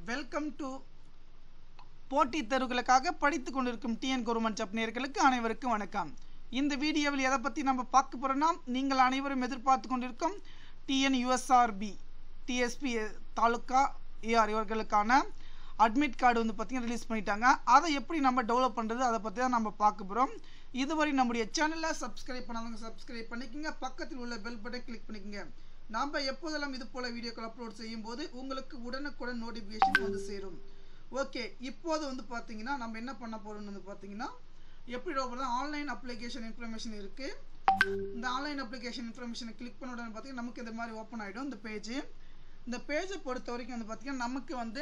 welcome to போட்டித் தேர்வுகளுக்காக படித்து கொண்டிருக்கும் டிஎன் கவர்மெண்ட் ஜப் நேயர்களுக்கு அனைவருக்கும் வணக்கம் இந்த வீடியோவில் எதை பற்றி நம்ம பார்க்க போகிறோம்னா நீங்கள் அனைவரும் எதிர்பார்த்து கொண்டிருக்கும் TN USRB DSP taluka AR இவர்களுக்கான அட்மிட் கார்டு வந்து பார்த்திங்கன்னா ரிலீஸ் பண்ணிட்டாங்க அதை எப்படி நம்ம டெவலப் பண்ணுறது அதை பற்றி தான் நம்ம பார்க்க போகிறோம் இதுவரை நம்முடைய சேனலை சப்ஸ்கிரைப் பண்ணாதவங்க சப்ஸ்கிரைப் பண்ணிக்கோங்க பக்கத்தில் உள்ள பெல் பட்டன் கிளிக் பண்ணிக்கோங்க நாம் எப்போதெல்லாம் இது போல் வீடியோக்கள் அப்லோட் செய்யும்போது உங்களுக்கு உடனுக்குடன் நோட்டிஃபிகேஷன் வந்து சேரும் ஓகே இப்போது வந்து பார்த்தீங்கன்னா நம்ம என்ன பண்ண போகிறோம்னு வந்து பார்த்தீங்கன்னா எப்படி டெவலப் ஆன்லைன் அப்ளிகேஷன் இன்ஃபர்மேஷன் இருக்குது இந்த ஆன்லைன் அப்ளிகேஷன் இன்ஃபர்மேஷனை கிளிக் பண்ண உடனே பார்த்தீங்கன்னா நமக்கு இந்த மாதிரி ஓப்பன் ஆகிடும் இந்த பேஜ் இந்த பேஜை பொறுத்த வரைக்கும் வந்து பார்த்தீங்கன்னா நமக்கு வந்து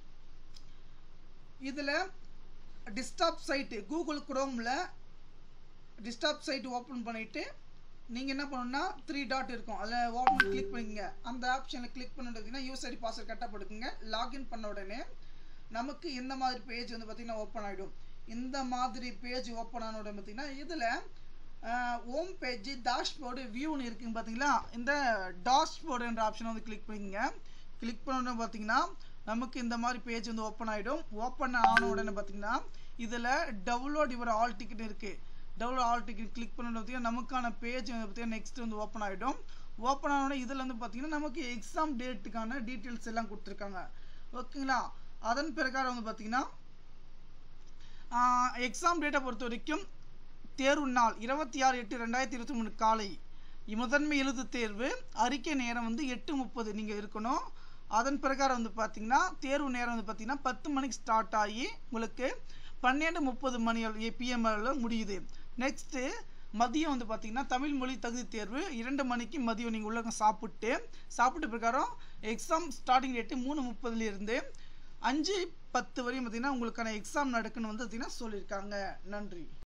இதில் டிஸ்டாப் சைட்டு கூகுள் குரோமில் டிஸ்டாப் சைட் ஓப்பன் பண்ணிவிட்டு நீங்கள் என்ன பண்ணணும்னா த்ரீ டாட் இருக்கும் அதில் ஓப்பன் கிளிக் பண்ணிக்கங்க அந்த ஆப்ஷனில் கிளிக் பண்ணிட்டீங்கன்னா யூஸ் ஐடி பாஸ்வேர்ட் கரெக்டாக போட்டுக்கோங்க லாகின் பண்ண உடனே நமக்கு இந்த மாதிரி பேஜ் வந்து பார்த்திங்கன்னா ஓப்பன் ஆகிடும் இந்த மாதிரி பேஜ் ஓப்பன் ஆன உடனே பார்த்திங்கன்னா இதில் ஹோம் பேஜ் டாஷ்போர்டு வியூன்னு இருக்குங்க பார்த்தீங்களா இந்த டாஷ்போர்டுன்ற ஆப்ஷனை வந்து கிளிக் பண்ணிக்கங்க கிளிக் பண்ண உடனே பார்த்தீங்கன்னா நமக்கு இந்த மாதிரி பேஜ் வந்து ஓப்பன் ஆகிடும் ஓப்பன் ஆன உடனே பார்த்தீங்கன்னா இதில் டவுன்லோட் இவர் ஆல் டிக்கெட் இருக்குது டவுன்லோட் ஆல் டிக்கெட் கிளிக் பண்ண பார்த்தீங்கன்னா நமக்கான பேஜ் வந்து பார்த்தீங்கன்னா நெக்ஸ்ட் வந்து ஓப்பன் ஆகிடும் ஓப்பன் ஆன உடனே இதில் வந்து பார்த்தீங்கன்னா நமக்கு எக்ஸாம் டேட்டுக்கான டீட்டெயில்ஸ் எல்லாம் கொடுத்துருக்காங்க ஓகேங்களா அதன் பிரகாரம் வந்து பார்த்தீங்கன்னா எக்ஸாம் டேட்டை பொறுத்த வரைக்கும் தேர்வு நாள் இருபத்தி ஆறு எட்டு ரெண்டாயிரத்தி இருபத்தி மூணு காலை முதன்மை எழுத்து தேர்வு அறிக்கை நேரம் வந்து எட்டு முப்பது நீங்கள் இருக்கணும் அதன் பிரகாரம் வந்து பார்த்தீங்கன்னா தேர்வு நேரம் வந்து பார்த்தீங்கன்னா பத்து மணிக்கு ஸ்டார்ட் ஆகி உங்களுக்கு பன்னெண்டு முப்பது மணி பிஎம் முடியுது நெக்ஸ்ட்டு மதியம் வந்து பார்த்தீங்கன்னா தமிழ் மொழி தகுதி தேர்வு இரண்டு மணிக்கு மதியம் நீங்கள் உள்ள சாப்பிட்டு சாப்பிட்ட பிரகாரம் எக்ஸாம் ஸ்டார்டிங் டேட்டு மூணு முப்பதுலேருந்து அஞ்சு பத்து வரையும் பார்த்தீங்கன்னா உங்களுக்கான எக்ஸாம் நடக்குன்னு வந்து பார்த்தீங்கன்னா சொல்லியிருக்காங்க நன்றி